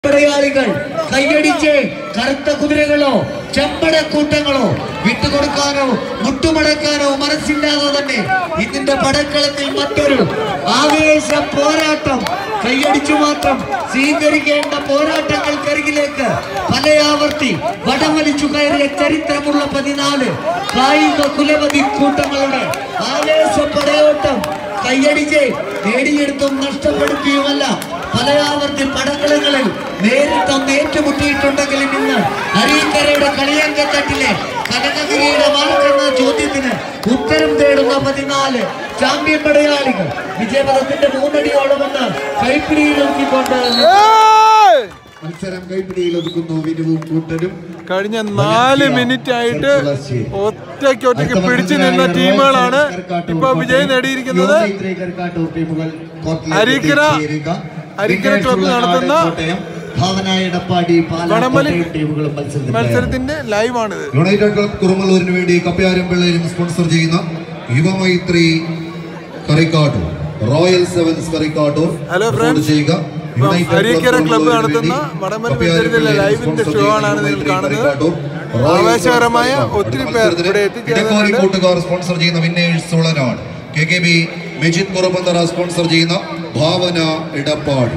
പടയാളികൾ കൈയടിച്ച് കറുത്ത കുതിരകളോ ചെമ്പടക്കൂട്ടങ്ങളോ വിട്ടുകൊടുക്കാനോ മുട്ടുമടക്കാനോ മനസ്സില്ലാതെ തന്നെ ഇതിന്റെ പടക്കളത്തിൽ മറ്റൊരു ആവേശ പോരാട്ടം കൈയടിച്ചു മാത്രം സ്വീകരിക്കേണ്ട പോരാട്ടങ്ങൾക്കരികിലേക്ക് പലയാവർത്തി വടമലിച്ചു കയറിയ ചരിത്രമുള്ള പതിനാല് കായിക കുലപതി കൂട്ടങ്ങളുടെ ആവേശ പടയോട്ടം കൈയടിച്ച് നേടിയെടുത്തും നഷ്ടപ്പെടുത്തിയുമല്ല പലയാവർത്തി പടക്കളങ്ങളിൽ നേരിട്ടും ഏറ്റുമുട്ടിയിട്ടുണ്ടെങ്കിലും ഇന്ന് അരീക്കരയുടെ കളിയങ്കത്തട്ടിലെ കനകഗിരിയുടെ മാർക്കെന്ന ചോദ്യത്തിന് ഉത്തരം തേടുന്ന പതിനാല് ചാമ്പ്യൻ പടയാളികൾ വിജയപഥത്തിന്റെ മൂന്നടിയോളമെന്ന് കൈപ്പിടിയിൽ ഒതുക്കിക്കൊണ്ട് മത്സരം കൈപ്പിടിയിൽ ഒതുക്കുന്നു വിനുവും കൂട്ടരും കഴിഞ്ഞ നാല് മിനിറ്റ് ആയിട്ട് ഒറ്റയ്ക്ക് ഒറ്റയ്ക്ക് പിടിച്ചു നിന്ന ടീമുകളാണ് ഇപ്പൊ വിജയം നേടിയിരിക്കുന്നത് അരീക്കര അരീക്കര ക്ലബ്ബ് നടത്തുന്ന ഭാവന എടപ്പാടി വടംവലി ടീമുകളും മത്സരത്തിൽ മത്സരത്തിന്റെ ലൈവാണിത് യുണൈറ്റഡ് ക്ലബ് കുറുമലൂരിന് വേണ്ടി കപ്പ്യാരും പിള്ളേരും സ്പോൺസർ ചെയ്യുന്ന Yuvamaithri Karikkattoor royal sevens Karikkattoor hello report friends ചെയ്യുക യുണൈറ്റഡ് അരീക്കര ക്ലബ്ബ് കുറുമലൂരിന് നടത്തുന്ന വേണ്ടി വടംവലി കപ്പ്യാരും മത്സരത്തിലെ പിള്ളേരും ലൈവിന്റെ സ്പോൺസർ ഷോ ചെയ്യുന്ന ആണ് നിങ്ങൾ യുവമൈത്രി കാണുന്നത് കറിക്കാട്ടൂർ, റോയൽ ആവേശകരമായ സെവൻസ് ഒത്തിരി പേർ മത്സരത്തിന് ഇവിടെ ഇടക്കാരി എത്തിച്ചേർന്നിട്ടുണ്ട് കൂട്ടുകാർ സ്പോൺസർ ചെയ്യുന്ന winners Sulanad K K B Mejith Kuruppanthara sponsor ചെയ്യുന്ന ഭാവന ഇടപ്പാടി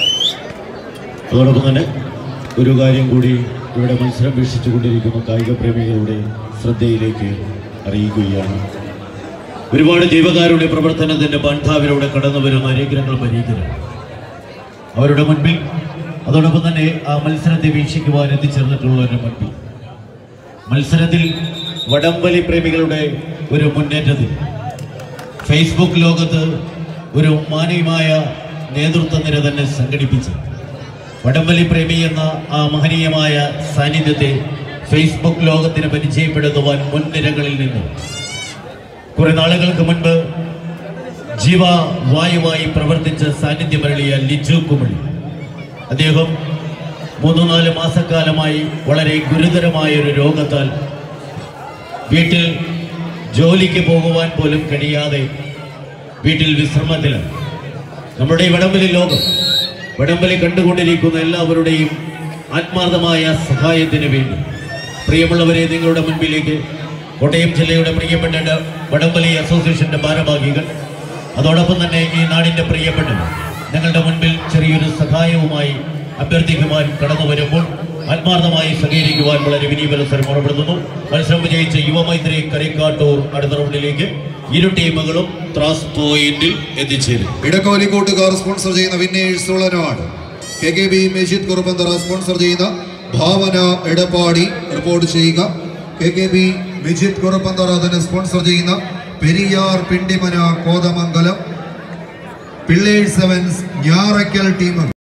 അതോടൊപ്പം തന്നെ ഒരു കാര്യം കൂടി ഇവിടെ മത്സരം വീക്ഷിച്ചുകൊണ്ടിരിക്കുന്ന കായിക പ്രേമികളുടെ ശ്രദ്ധയിലേക്ക് അറിയിക്കുകയാണ് ഒരുപാട് ജീവകാരുടെ പ്രവർത്തനത്തിന്റെ പന്ഥാവിലൂടെ കടന്നു വരുന്ന അരേഗ്രങ്ങൾ പരീക്കരം അവരുടെ മുൻപിൽ അതോടൊപ്പം തന്നെ ആ മത്സരത്തെ വീക്ഷിക്കുവാൻ എത്തിച്ചേർന്നിട്ടുള്ളവരുടെ മുൻപിൽ മത്സരത്തിൽ വടംവലി പ്രേമികളുടെ ഒരു മുന്നേറ്റത്തിൽ ഫേസ്ബുക്ക് ലോകത്ത് ഒരു മാന്യമായ നേതൃത്വ നിര തന്നെ സംഘടിപ്പിച്ചു വടംവലി പ്രേമി എന്ന ആ മഹനീയമായ സാന്നിധ്യത്തെ ഫേസ്ബുക്ക് ലോകത്തിന് പരിചയപ്പെടുത്തുവാൻ മുൻനിരകളിൽ നിന്ന് കുറെ നാളുകൾക്ക് മുൻപ് ജീവ വായുവായി പ്രവർത്തിച്ച സാന്നിധ്യമരളിയ ലിജു കുമളി അദ്ദേഹം മൂന്ന് നാല് മാസക്കാലമായി വളരെ ഗുരുതരമായ ഒരു രോഗത്താൽ വീട്ടിൽ ജോലിക്ക് പോകുവാൻ പോലും കഴിയാതെ വീട്ടിൽ വിശ്രമത്തിലാണ് നമ്മുടെ ഈ വടംവലി ലോകം വടംവലി കണ്ടുകൊണ്ടിരിക്കുന്ന എല്ലാവരുടെയും ആത്മാർത്ഥമായ സഹായത്തിന് വേണ്ടി പ്രിയമുള്ളവരെ നിങ്ങളുടെ മുൻപിലേക്ക് കോട്ടയം ജില്ലയുടെ പ്രിയപ്പെട്ട ഡ- വടംവലി അസോസിയേഷന്റെ ഭാരവാഹികൾ അതോടൊപ്പം തന്നെ ഈ നാടിന്റെ പ്രിയപ്പെട്ടവർ ഞങ്ങളുടെ മുൻപിൽ ചെറിയൊരു സഹായവുമായി അഭ്യർത്ഥിക്കുവാൻ കടന്നു വരുമ്പോൾ ആത്മാർത്ഥമായി സഹകരിക്കുവാൻ വളരെ വിനീപരസരം ഓർപ്പെടുത്തുന്നു മത്സരം വിജയിച്ച യുവമൈത്രി കറിക്കാട്ടൂർ അടുത്ത റൗണ്ടിലേക്ക് ഇരു ടീമുകളും ത്രാസ് പോയിന്റിൽ എത്തിച്ചേരും ഇടക്കോലി കൂട്ടുകാർ സ്പോൺസർ ചെയ്യുന്ന winners Sulanad K K B Mejith Kuruppanthara sponsor ചെയ്യുന്ന ഭാവന എടപ്പാടി റിപ്പോർട്ട് ചെയ്യുക K K B Mejith Kuruppanthara തന്നെ സ്പോൺസർ ചെയ്യുന്ന പെരിയാർ പിണ്ടിമന കോതമംഗലം പിള്ളേഴ്സ് സെവൻസ് ഞാറയ്ക്കൽ ടീമുകൾ